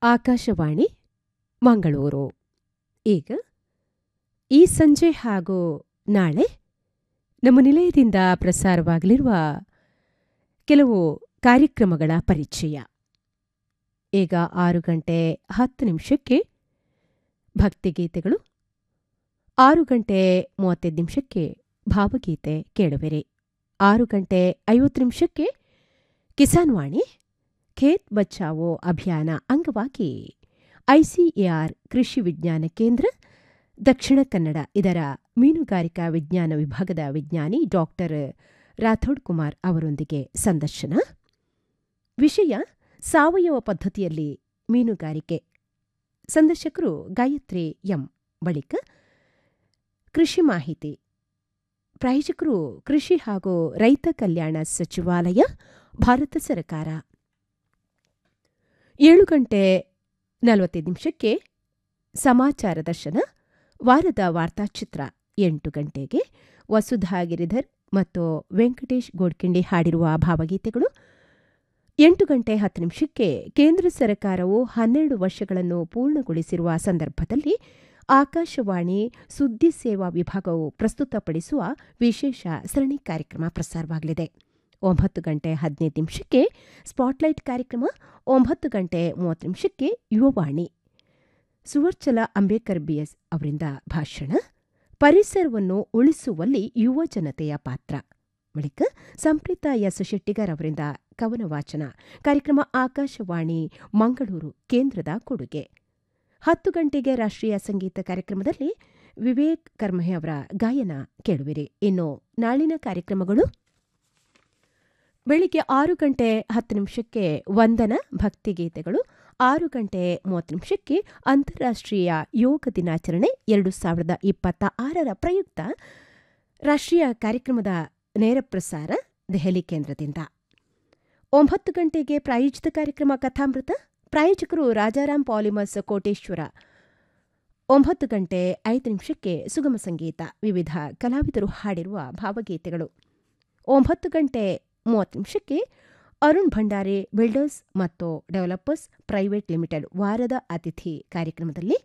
ಆಕಾಶವಾಣಿ ಮಂಗಳೂರು ಈಗ ಈ ಸಂಜೆ ಹಾಗೂ ನಾಳೆ ನಮ್ಮ ನಿಲಯದಿಂದ ಪ್ರಸಾರವಾಗಲಿರುವ ಕೆಲವು ಕಾರ್ಯಕ್ರಮಗಳ ಪರಿಚಯ ಈಗ ಆರು ಗಂಟೆ ಹತ್ತು ನಿಮಿಷಕ್ಕೆ ಭಕ್ತಿಗೀತೆಗಳು ಆರು ಗಂಟೆ ಮೂವತ್ತೈದು ನಿಮಿಷಕ್ಕೆ ಭಾವಗೀತೆ ಕೇಳುವಿರಿ ಆರು ಗಂಟೆ ಐವತ್ತು ನಿಮಿಷಕ್ಕೆ ಕಿಸಾನ್ ವಾಣಿ ಖೇತ್ ಬಚಾವೋ ಅಭಿಯಾನ ಅಂಗವಾಗಿ ಐಸಿಎಆರ್ ಕೃಷಿ ವಿಜ್ಞಾನ ಕೇಂದ್ರ ದಕ್ಷಿಣ ಕನ್ನಡ ಇದರ ಮೀನುಗಾರಿಕಾ ವಿಜ್ಞಾನ ವಿಭಾಗದ ವಿಜ್ಞಾನಿ ಡಾಕ್ಟರ್ ರಾಥೋಡ್ ಕುಮಾರ್ ಅವರೊಂದಿಗೆ ಸಂದರ್ಶನ ವಿಷಯ ಸಾವಯವ ಪದ್ಧತಿಯಲ್ಲಿ ಮೀನುಗಾರಿಕೆ ಸಂದರ್ಶಕರು ಗಾಯತ್ರಿ ಎಂ ಬಳಿಕ ಕೃಷಿ ಮಾಹಿತಿ ಪ್ರಾಯೋಜಕರು ಕೃಷಿ ಹಾಗೂ ರೈತ ಕಲ್ಯಾಣ ಸಚಿವಾಲಯ ಭಾರತ ಸರ್ಕಾರ ಏಳು ಗಂಟೆ ನಲವತ್ತೈದು ನಿಮಿಷಕ್ಕೆ ಸಮಾಚಾರ ದರ್ಶನ ವಾರದ ವಾರ್ತಾಚಿತ್ರ ಎಂಟು ಗಂಟೆಗೆ ವಸುಧಾ ಗಿರಿಧರ್ ಮತ್ತು ವೆಂಕಟೇಶ್ ಗೋಡ್ಕಿಂಡಿ ಹಾಡಿರುವ ಭಾವಗೀತೆಗಳು ಎಂಟು ಗಂಟೆ ಹತ್ತು ನಿಮಿಷಕ್ಕೆ ಕೇಂದ್ರ ಸರ್ಕಾರವು ಹನ್ನೆರಡು ವರ್ಷಗಳನ್ನು ಪೂರ್ಣಗೊಳಿಸಿರುವ ಸಂದರ್ಭದಲ್ಲಿ ಆಕಾಶವಾಣಿ ಸುದ್ದಿ ಸೇವಾ ವಿಭಾಗವು ಪ್ರಸ್ತುತಪಡಿಸುವ ವಿಶೇಷ ಸರಣಿ ಕಾರ್ಯಕ್ರಮ ಪ್ರಸಾರವಾಗಲಿದೆ ಒಂಬತ್ತು ಗಂಟೆ ಹದಿನೈದು ನಿಮಿಷಕ್ಕೆ ಸ್ಪಾಟ್ಲೈಟ್ ಕಾರ್ಯಕ್ರಮ ಒಂಬತ್ತು ಗಂಟೆ ಮೂವತ್ತು ನಿಮಿಷಕ್ಕೆ ಯುವವಾಣಿ ಸುವರ್ಚಲ ಅಂಬೇಕರ್ ಬಿಎಸ್ ಅವರಿಂದ ಭಾಷಣ ಪರಿಸರವನ್ನು ಉಳಿಸುವಲ್ಲಿ ಯುವ ಜನತೆಯ ಪಾತ್ರ ಬಳಿಕ ಸಂಪ್ರೀತಾ ಎಸ್ ಶೆಟ್ಟಿಗರ್ ಅವರಿಂದ ಕವನ ವಾಚನ ಕಾರ್ಯಕ್ರಮ ಆಕಾಶವಾಣಿ ಮಂಗಳೂರು ಕೇಂದ್ರದ ಕೊಡುಗೆ ಹತ್ತು ಗಂಟೆಗೆ ರಾಷ್ಟ್ರೀಯ ಸಂಗೀತ ಕಾರ್ಯಕ್ರಮದಲ್ಲಿ ವಿವೇಕ್ ಕರ್ಮಹೆ ಅವರ ಗಾಯನ ಕೇಳುವಿರಿ ಇನ್ನು ನಾಳಿನ ಕಾರ್ಯಕ್ರಮಗಳು ಬೆಳಿಗ್ಗೆ ಆರು ಗಂಟೆ ಹತ್ತು ನಿಮಿಷಕ್ಕೆ ವಂದನ ಭಕ್ತಿಗೀತೆಗಳು ಆರು ಗಂಟೆ ಮೂವತ್ತು ನಿಮಿಷಕ್ಕೆ ಅಂತಾರಾಷ್ಟ್ರೀಯ ಯೋಗ ದಿನಾಚರಣೆ ಎರಡು ಸಾವಿರದ ಇಪ್ಪತ್ತ ಆರರ ಪ್ರಯುಕ್ತ ರಾಷ್ಟ್ರೀಯ ಕಾರ್ಯಕ್ರಮದ ನೇರ ಪ್ರಸಾರ ದೆಹಲಿ ಕೇಂದ್ರದಿಂದ ಒಂಬತ್ತು ಗಂಟೆಗೆ ಪ್ರಾಯೋಜಿತ ಕಾರ್ಯಕ್ರಮ ಕಥಾಮೃತ ಪ್ರಾಯೋಜಕರು ರಾಜಾರಾಮ್ ಪಾಲಿಮರ್ಸ್ ಕೋಟೇಶ್ವರ ಒಂಬತ್ತು ಗಂಟೆ ಐದು ನಿಮಿಷಕ್ಕೆ ಸುಗಮ ಸಂಗೀತ ವಿವಿಧ ಕಲಾವಿದರು ಹಾಡಿರುವ ಭಾವಗೀತೆಗಳು ಒಂಬತ್ತು ಗಂಟೆ ಮೂವತ್ತು ನಿಮಿಷಕ್ಕೆ ಅರುಣ್ ಭಂಡಾರಿ ಬಿಲ್ಡರ್ಸ್ ಮತ್ತು ಡೆವಲಪರ್ಸ್ ಪ್ರೈವೇಟ್ ಲಿಮಿಟೆಡ್ ವಾರದ ಅತಿಥಿ ಕಾರ್ಯಕ್ರಮದಲ್ಲಿ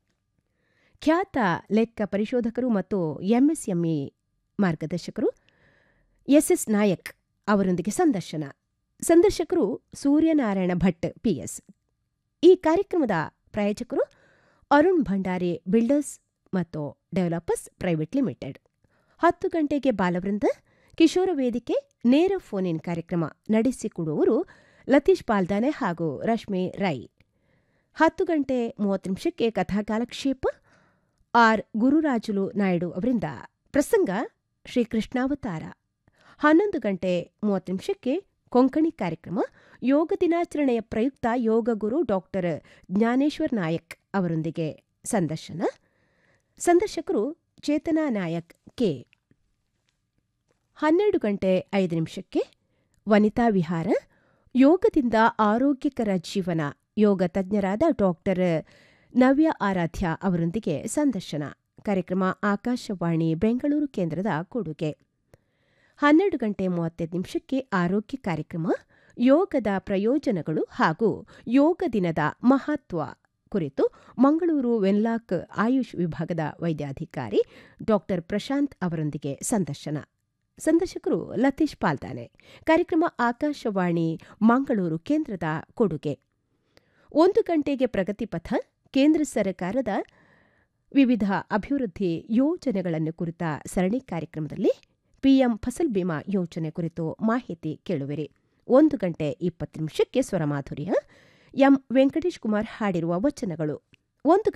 ಖ್ಯಾತ ಲೆಕ್ಕ ಪರಿಶೋಧಕರು ಮತ್ತು ಎಂಎಸ್ಎಂಇ ಮಾರ್ಗದರ್ಶಕರು ಎಸ್ಎಸ್ ನಾಯಕ್ ಅವರೊಂದಿಗೆ ಸಂದರ್ಶನ ಸಂದರ್ಶಕರು ಸೂರ್ಯನಾರಾಯಣ ಭಟ್ ಪಿಎಸ್ ಈ ಕಾರ್ಯಕ್ರಮದ ಪ್ರಾಯೋಜಕರು ಅರುಣ್ ಭಂಡಾರಿ ಬಿಲ್ಡರ್ಸ್ ಮತ್ತು ಡೆವಲಪರ್ಸ್ ಪ್ರೈವೇಟ್ ಲಿಮಿಟೆಡ್ ಹತ್ತು ಗಂಟೆಗೆ ಬಾಲವೃಂದ ಕಿಶೋರ ವೇದಿಕೆ ನೇರ ಫೋನ್ ಇನ್ ಕಾರ್ಯಕ್ರಮ ನಡೆಸಿಕೊಡುವವರು ಲತೀಶ್ ಪಾಲ್ದಾನೆ ಹಾಗೂ ರಶ್ಮಿ ರೈ ಹತ್ತು ಗಂಟೆ ಮೂವತ್ತು ನಿಮಿಷಕ್ಕೆ ಕಥಾಕಾಲಕ್ಷೇಪ ಆರ್ ಗುರುರಾಜುಲು ನಾಯ್ಡು ಅವರಿಂದ ಪ್ರಸಂಗ ಶ್ರೀಕೃಷ್ಣಾವತಾರ ಹನ್ನೊಂದು ಗಂಟೆ ಮೂವತ್ತು ನಿಮಿಷಕ್ಕೆ ಕೊಂಕಣಿ ಕಾರ್ಯಕ್ರಮ ಯೋಗ ದಿನಾಚರಣೆಯ ಪ್ರಯುಕ್ತ ಯೋಗ ಗುರು ಡಾಕ್ಟರ್ ಜ್ಞಾನೇಶ್ವರ್ ನಾಯಕ್ ಅವರೊಂದಿಗೆ ಸಂದರ್ಶನ ಸಂದರ್ಶಕರು ಚೇತನಾ ನಾಯಕ್ ಕೆ ಹನ್ನೆರಡು ಗಂಟೆ ಐದು ನಿಮಿಷಕ್ಕೆ ವನಿತಾ ವಿಹಾರ ಯೋಗದಿಂದ ಆರೋಗ್ಯಕರ ಜೀವನ ಯೋಗ ತಜ್ಞರಾದ ಡಾಕ್ಟರ್ ನವ್ಯ ಆರಾಧ್ಯ ಅವರೊಂದಿಗೆ ಸಂದರ್ಶನ ಕಾರ್ಯಕ್ರಮ ಆಕಾಶವಾಣಿ ಬೆಂಗಳೂರು ಕೇಂದ್ರದ ಕೊಡುಗೆ ಹನ್ನೆರಡು ಗಂಟೆ ಮೂವತ್ತೈದು ನಿಮಿಷಕ್ಕೆ ಆರೋಗ್ಯ ಕಾರ್ಯಕ್ರಮ ಯೋಗದ ಪ್ರಯೋಜನಗಳು ಹಾಗೂ ಯೋಗ ದಿನದ ಮಹತ್ವ ಕುರಿತು ಮಂಗಳೂರು ವೆನ್ಲಾಕ್ ಆಯುಷ್ ವಿಭಾಗದ ವೈದ್ಯಾಧಿಕಾರಿ ಡಾಕ್ಟರ್ ಪ್ರಶಾಂತ್ ಅವರೊಂದಿಗೆ ಸಂದರ್ಶನ ಸಂದರ್ಶಕರು ಲತೀಶ್ ಪಾಲ್ದಾನೆ ಕಾರ್ಯಕ್ರಮ ಆಕಾಶವಾಣಿ ಮಂಗಳೂರು ಕೇಂದ್ರದ ಕೊಡುಗೆ ಒಂದು ಗಂಟೆಗೆ ಪ್ರಗತಿಪಥ ಕೇಂದ್ರ ಸರ್ಕಾರದ ವಿವಿಧ ಅಭಿವೃದ್ಧಿ ಯೋಜನೆಗಳನ್ನು ಕುರಿತ ಸರಣಿ ಕಾರ್ಯಕ್ರಮದಲ್ಲಿ ಪಿಎಂ ಫಸಲ್ ಬಿಮಾ ಯೋಜನೆ ಕುರಿತು ಮಾಹಿತಿ ಕೇಳುವಿರಿ ಒಂದು ಗಂಟೆ ಇಪ್ಪತ್ತು ನಿಮಿಷಕ್ಕೆ ಸ್ವರಮಾಧುರ್ಯ ಎಂ ವೆಂಕಟೇಶ್ ಕುಮಾರ್ ಹಾಡಿರುವ ವಚನಗಳು ಒಂದು